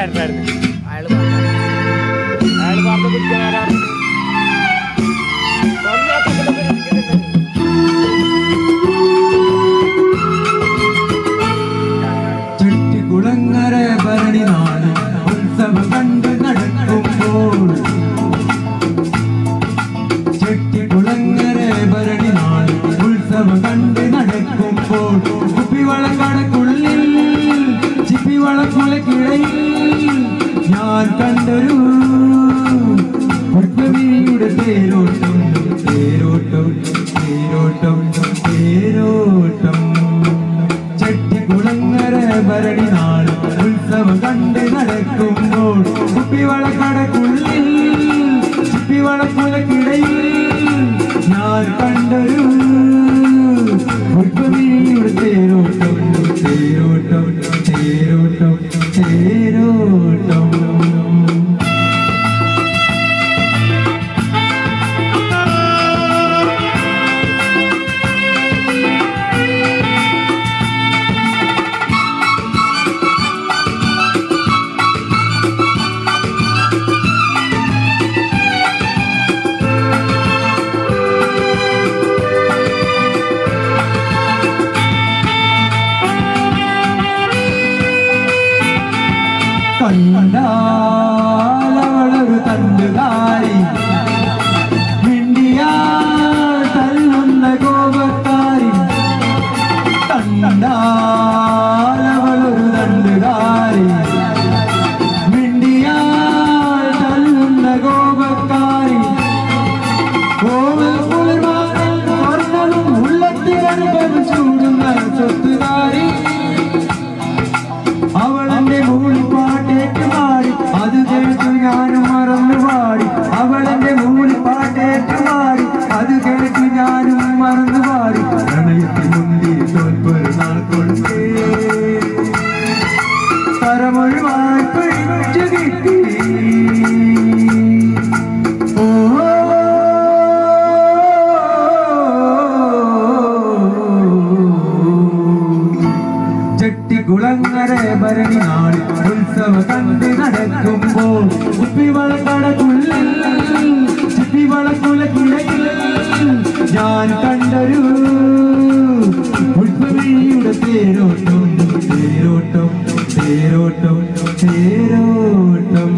വരണ്ടായിരുന്നു അയാൾ പറഞ്ഞു അയാൾ പറഞ്ഞു പിടിക്കാനാണ് ചുറ്റിക്കുളങ്ങര ഭരണി നാട് ഉത്സവം കണ്ട് നടക്കുമ്പോൾ ചുറ്റിക്കുളങ്ങര ഭരണി നാട് ഉത്സവം കണ്ട് നടക്കുമ്പോൾ കുപ്പിവളം കടക്കുള്ളിൽ ചിപ്പിവളക്കുലക്കിടയിൽ ഞാൻ കണ്ടൊരു പുഷ്പവിയുടെ തേരോട്ടം തേരോട്ടം തേരോട്ടം തേരോട്ടം ചട്ടികുളങ്ങര ഭരണി നാട് ഉത്സവം കണ്ട് നടക്കുമ്പോൾ കുപ്പിവളക്കടക്കുള്ളിൽ ചിപ്പിവളക്കുലക്കിടയിൽ ഞാൻ കണ്ടൊരു പുഷ്പവിയുടെ തേരോട്ടം തേരോട്ടം തേരോട്ടം തേരോട്ടം കണ്ടാലവളൊരു തണ്ടുകാരി മിണ്ടിയാൽ തല്ലുന്ന കോപക്കാരി കണ്ടാലവളൊരു തണ്ടുകാരി മിണ്ടിയാൽ തല്ലുന്ന കോപക്കാരി കോവൽ കുളിർമാറിൽ വർണ്ണനും ഉള്ളത്തിരനുഭവം ചൂടുന്ന സ്വത്തുകാരി അവളെന്റെ മൂളി പാട്ടേറ്റ് പാടി അത് കേട്ടു ഞാനും മറന്നു പാടി അവളെന്റെ മൂളി പാട്ടേറ്റ് പാടി അത് കേട്ടു ഞാനും മറന്നു പാടി പ്രണയത്തിൽ മുന്തിരി തോൽപ്പൊരു നാൾ കൊണ്ടേ കരമൊഴിവായി പിടിച്ചു കിട്ടി ഓ ചെട്ടികുളങ്ങര ഭരണി നാട് ഉത്സവ കണ്ട് നടക്കുമ്പോൾ കുപ്പിവളക്കടക്കുള്ളിൽ ചിപ്പിവളക്കുലക്കിടയിൽ ഞാൻ കണ്ടൊരു ഉത്സവിയുടെ തേരോട്ടം തേരോട്ടം തേരോട്ടം തേരോട്ടം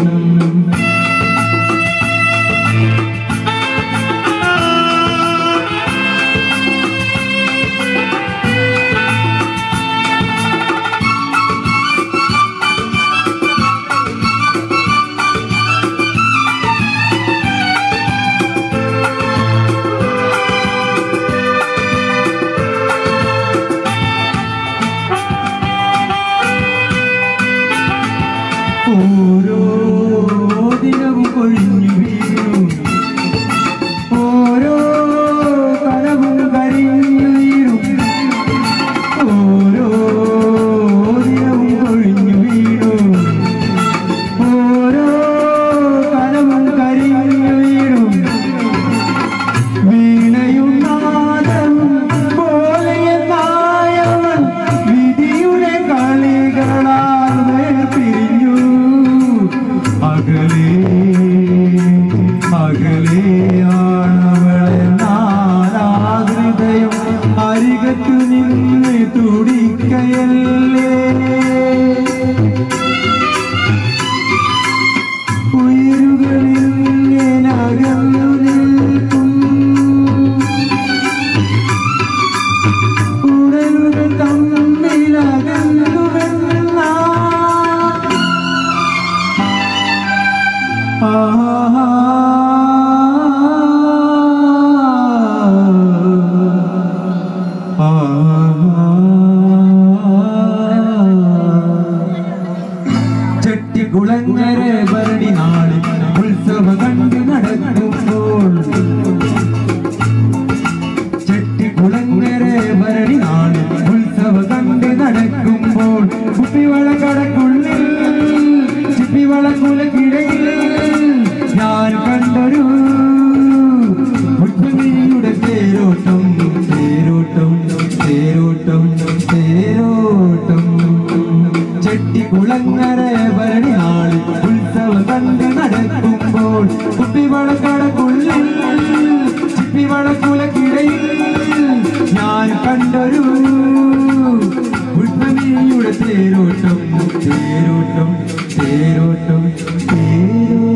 ഓരോ ദിനവും കൊഴിഞ്ഞു വീഴും ഓരോ കനവും കരിഞ്ഞു വീഴും ഓരോ ദിനവും കൊഴിഞ്ഞു വീഴും ഓരോ കനവും കരിഞ്ഞു വീഴും വീണയും നാദവും പോലെയെന്നായവൻ വിധിയുടെ കളികളാൽ വേർപിരിഞ്ഞു അകലേ അകലെയാണവളെ നാരാഹൃദയം അരികത്തു നിന്ന് തുടിക്കയല്ലേ ഉയരുകളിൽ അകന്നു നിൽക്കും ഉടലുകൾ തമ്മിലകന്നുവെന്ന ആഹാ ചെട്ടികുളങ്ങര ഭരണി നാട് ഉത്സവ കണ്ട് നടക്കുമ്പോൾ ചെട്ടികുളങ്ങര ഭരണി നാട് ഉത്സവ കണ്ട് നടക്കുമ്പോൾ കുപ്പിവള കടക്കുള്ളിൽ ചിപ്പിവള കുലക്കിടയിൽ ഞാൻ കണ്ടൊരു ഉത്സവിയുടെ തേരോട്ടം തേരോട്ടം തേരോട്ടം തേരോട്ടം ചെട്ടി കുളങ്ങര ഭരണി നാളിൽ ഉത്സവം കണ്ട് നടക്കുമ്പോൾ കുപ്പിവളക്കടക്കുള്ളിൽ ചിപ്പിവളക്കുലക്കിടയിൽ ഞാൻ കണ്ടൊരു ഉത്പമിയുടെ തേരോട്ടം തേരോട്ടം തേരോട്ടം തേരോട്ടം